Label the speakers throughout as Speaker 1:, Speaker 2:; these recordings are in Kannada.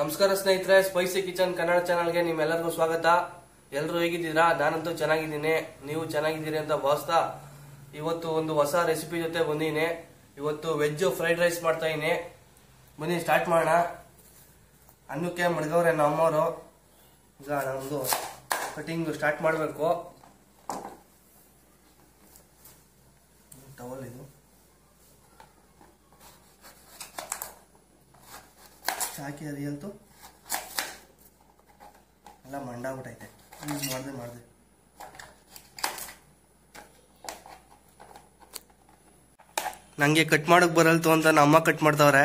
Speaker 1: ನಮಸ್ಕಾರ ಸ್ನೇಹಿತರೆ ಸ್ಪೈಸಿ ಕಿಚನ್ ಕನ್ನಡ ಚಾನಲ್ಗೆ ನಿಮ್ಮೆಲ್ಲರಿಗೂ ಸ್ವಾಗತ ಎಲ್ಲರೂ ಹೇಗಿದ್ದೀರಾ ನಾನಂತೂ ಚೆನ್ನಾಗಿದ್ದೀನಿ ನೀವು ಚೆನ್ನಾಗಿದ್ದೀರಿ ಅಂತ ಭಾವಿಸ್ತಾ ಇವತ್ತು ಒಂದು ಹೊಸ ರೆಸಿಪಿ ಜೊತೆ ಬಂದೀನಿ ಇವತ್ತು ವೆಜ್ ಫ್ರೈಡ್ ರೈಸ್ ಮಾಡ್ತಾ ಇದೀನಿ ಬನ್ನಿ ಸ್ಟಾರ್ಟ್ ಮಾಡೋಣ ಅನ್ನಕ್ಕೆ ಮಡ್ಗವ್ರೆ ನಮ್ಮ ಅಮ್ಮವರು ಈಗ ನಮ್ದು ಕಟಿಂಗ್ ಸ್ಟಾರ್ಟ್ ಮಾಡಬೇಕು ಟವಲ್ ಇದು ಹಾಕಿ ಅರಿಯಲ್ತು ಎಲ್ಲ ಮಂಡಾಗ್ಬಿಟ್ಟೈತೆ ಯೂಸ್ ಮಾಡಿದೆ ಮಾಡಿದೆ ನನಗೆ ಕಟ್ ಮಾಡಕ್ ಬರಲ್ತು ಅಂತ ನಮ್ಮ ಅಮ್ಮ ಕಟ್ ಮಾಡ್ತಾವ್ರೆ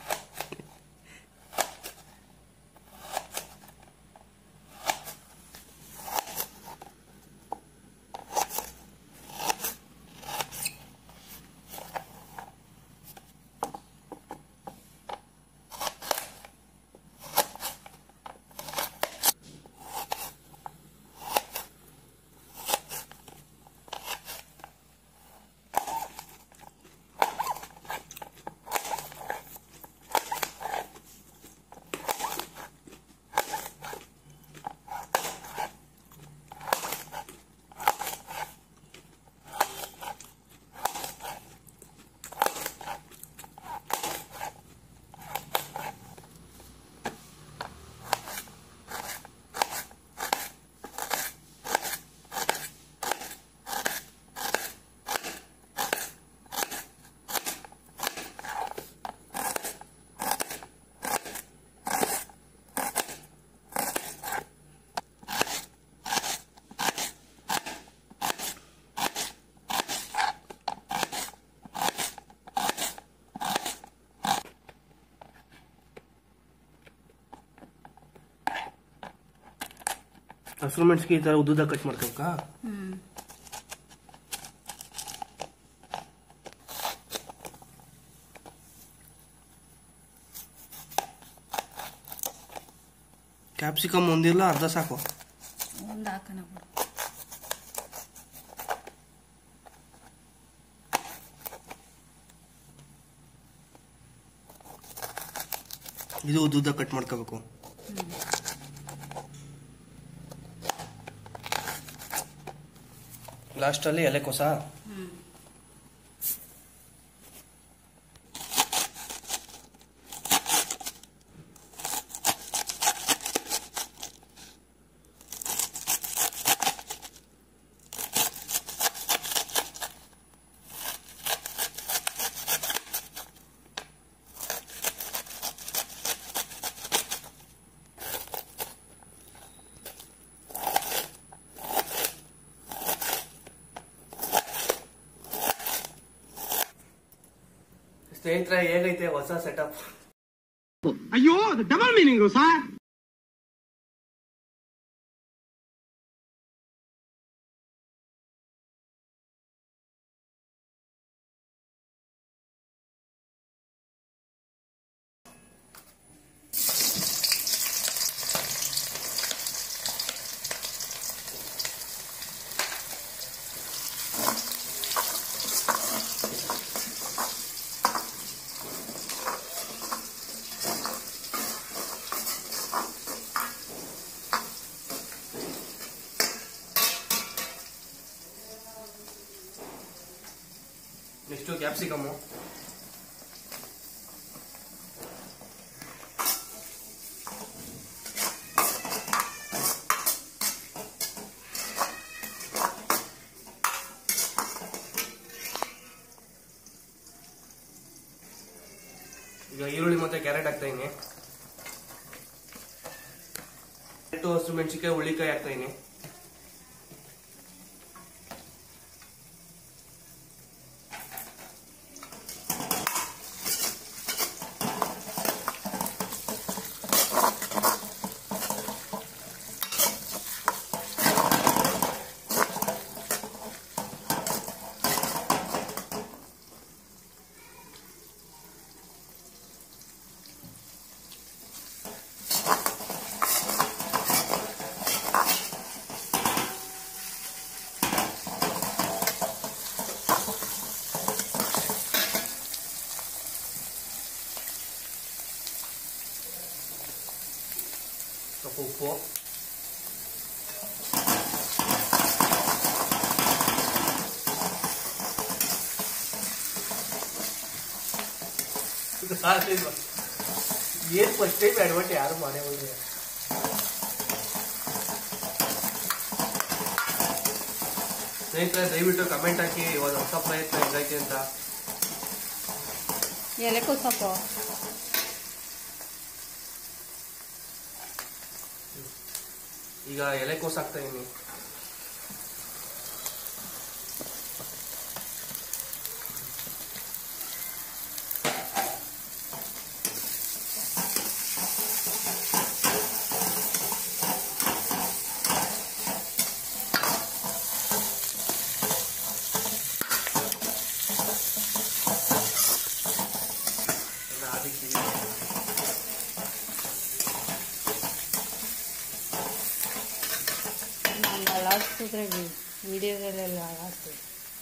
Speaker 1: ಹಸಿರು ಮೆಣಸಿಗೆ ಈ ಥರ ಉದ್ದುದ ಕಟ್ ಮಾಡ್ಕೋಬೇಕಾ ಕ್ಯಾಪ್ಸಿಕಮ್ ಒಂದಿಲ್ಲ ಅರ್ಧ ಸಾಕು
Speaker 2: ಒಂದು ಹಾಕೋಣ ಬಿಡು
Speaker 1: ಇದು ಉದ್ದುದ ಕಟ್ ಮಾಡ್ಕೋಬೇಕು ಲಾಸ್ಟಲ್ಲಿ ಎಲೆಕೋಸ ಸ್ನೇಹಿತರೆ ಹೇಗೈತೆ ಹೊಸ ಸೆಟಪ್
Speaker 3: ಅಯ್ಯೋ ಅದು double meaning sir
Speaker 1: next capsicum ಈಗ ಈರುಳ್ಳಿ ಮತ್ತೆ ಕ್ಯಾರೆಟ್ ಹಾಕ್ತಾ ಇದೀನಿ ಕ್ಯಾರೆಟ್ ಹಸಿರು ಮೆಣಸಿಕಾಯಿ ಹುಳ್ಳಿಕಾಯಿ ಹಾಕ್ತಾ ಇದೀನಿ ಸ್ವಲ್ಪ ಉಪ್ಪು ಏನ್ ಫಸ್ಟ್ ಟೈಮ್ ಅಡ್ವರ್ಟ್ ಯಾರು ಮಾಡೇ ಹೋದ್ರೆ ಸ್ನೇಹಿತರೆ ದಯವಿಟ್ಟು ಕಮೆಂಟ್ ಹಾಕಿ ಇವಾಗ ಹೊಸ ಪ್ರಯತ್ನ ಹೆಂಗೈತೆ ಅಂತ
Speaker 2: ಎಲೆಕೋಸಪ್ಪು
Speaker 1: ಈಗ ಎಲೆಕೋಸು ಹಾಕ್ತಾ ಇದೀನಿ ಎಲ್ಲ ಅದಕ್ಕೆ
Speaker 2: ನಾನು ಅಳಾಡ್ತಿದ್ರೆ ವಿಡಿಯೋದಲ್ಲೆಲ್ಲ ಅಳಾಡ್ತೀವಿ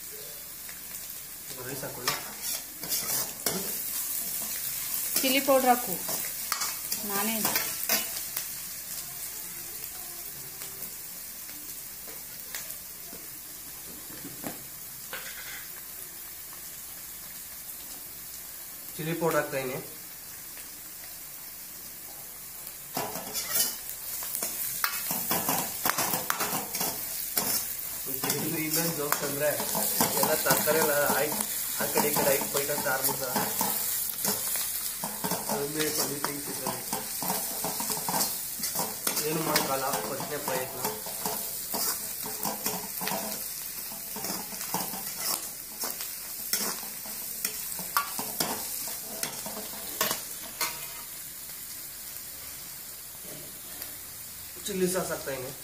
Speaker 1: ರೈಸ್ ಹಾಕೊಳ್ಳಿ
Speaker 2: ಚಿಲ್ಲಿ ಪೌಡ್ರ್ ಹಾಕು ನಾನೇ
Speaker 1: ಚಿಲ್ಲಿ ಪೌಡರ್ ಹಾಕ್ತಾ ಇದೀನಿ ಇಲ್ಲಿ ಇನ್ನೊಂದು ಜೋಕ್ಸ್ ಅಂದ್ರೆ ಎಲ್ಲ ತರಕಾರಿ ಎಲ್ಲ ಆಯ್ತು ಆ ಕಡೆ ಈ ಕಡೆ ಐದು ಬೈಟ್ ಅಂತ ಆರ್ಬಿಡ್ತಾರ ಅದನ್ನೇ ಪನ್ನೀರ್ ತಿಂತಿದ್ದಾರೆ ಏನು ಮಾಡೋಕ್ಕಲ್ಲ ಫಸ್ಟ್ನೇ ಪ್ರಯತ್ನ ಚಿಲ್ಲಿ ಸಾಸ್ ಹಾಕ್ತಾ ಇದೀನಿ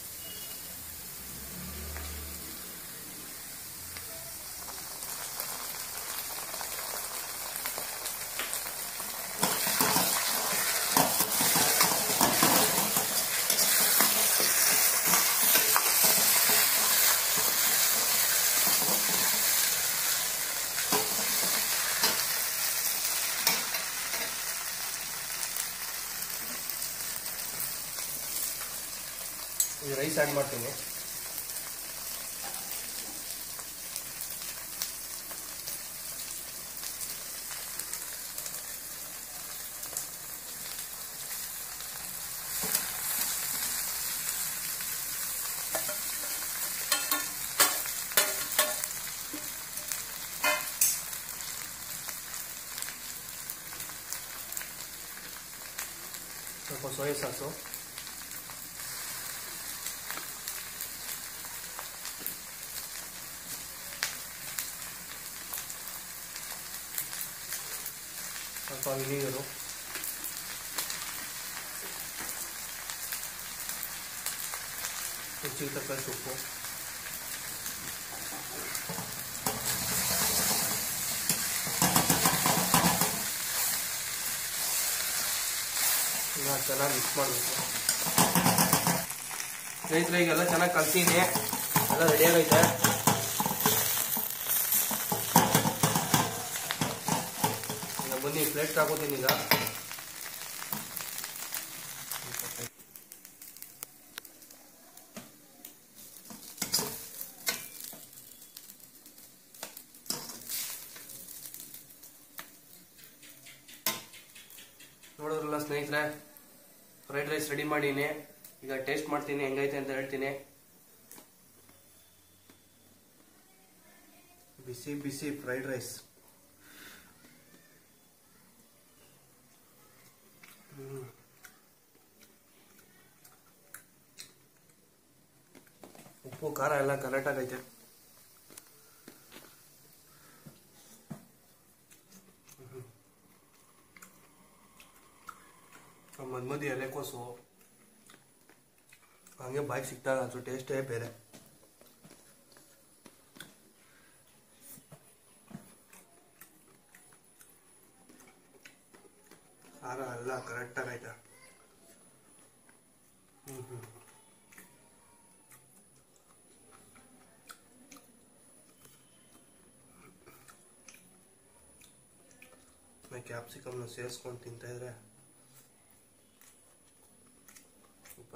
Speaker 1: ಈಗ ರೈಸ್ ಆ್ಯಡ್ ಮಾಡ್ತೀನಿ ಸ್ವಲ್ಪ ಸೋಯಾ ಸಾಸು ಸ್ವಲ್ಪ ವಿನಿಗರು ರುಚಿಗೆ ತಕ್ಕಷ್ಟು ಉಪ್ಪು ಈಗ ಚೆನ್ನಾಗಿ ಮಿಕ್ಸ್ ಮಾಡಬೇಕು ಸ್ನೇಹಿತರೆ ಈಗೆಲ್ಲ ಚೆನ್ನಾಗಿ ಕಲ್ತೀನಿ ಎಲ್ಲ ರೆಡಿ ಆಗೈತೆ ಈಗ ಬನ್ನಿ ಪ್ಲೇಟ್ ಹಾಕೋತೀನಿ ಈಗ ನೋಡೋದ್ರಲ್ಲ ಸ್ನೇಹಿತರೆ ಫ್ರೈಡ್ ರೈಸ್ ರೆಡಿ ಮಾಡೀನಿ ಈಗ ಟೇಸ್ಟ್ ಮಾಡ್ತೀನಿ ಹೆಂಗೈತೆ ಅಂತ ಹೇಳ್ತೀನಿ ಬಿಸಿ ಬಿಸಿ ಫ್ರೈಡ್ ರೈಸ್ ಉಪ್ಪು ಖಾರ ಎಲ್ಲ ಕರೆಕ್ಟ್ ಆಗೈತೆ ಮದ್ ಮದಿ ಎಲೆಕೋಸು ಹಂಗೆ ಬಾಯ್ಗೆ ಸಿಕ್ತಾಗ ಅದ್ರ ಟೇಸ್ಟೇ ಬೇರೆ ಖಾರ ಎಲ್ಲ ಕರೆಕ್ಟಾಗಿ ಆಯ್ತಾ ಹ್ಞೂ ಹ್ಞೂ ಕ್ಯಾಪ್ಸಿಕಮ್ನ ಸೇರಿಸ್ಕೊಂಡು ತಿಂತಾ ಇದ್ರೆ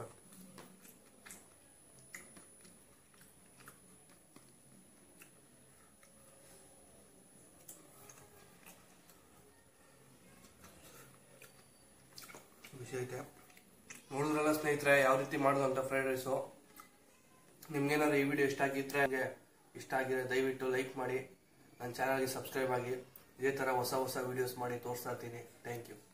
Speaker 1: ಖುಷಿ ಐತೆ ನೋಡಿದ್ರಲ್ಲ ಸ್ನೇಹಿತರೆ ಯಾವ ರೀತಿ ಮಾಡೋದು ಅಂತ ಫ್ರೈಡ್ ರೈಸು ನಿಮ್ಗೇನಾದ್ರು ಈ ವಿಡಿಯೋ ಇಷ್ಟ ಆಗಿದ್ರೆ ಹಾಗೆ ಇಷ್ಟ ಆಗಿದ್ರೆ ದಯವಿಟ್ಟು ಲೈಕ್ ಮಾಡಿ ನನ್ನ ಚಾನಲ್ಗೆ ಸಬ್ಸ್ಕ್ರೈಬ್ ಆಗಿ ಇದೇ ಥರ ಹೊಸ ಹೊಸ ವಿಡಿಯೋಸ್ ಮಾಡಿ ತೋರಿಸ್ತಾ ಇರ್ತೀನಿ ಥ್ಯಾಂಕ್ ಯು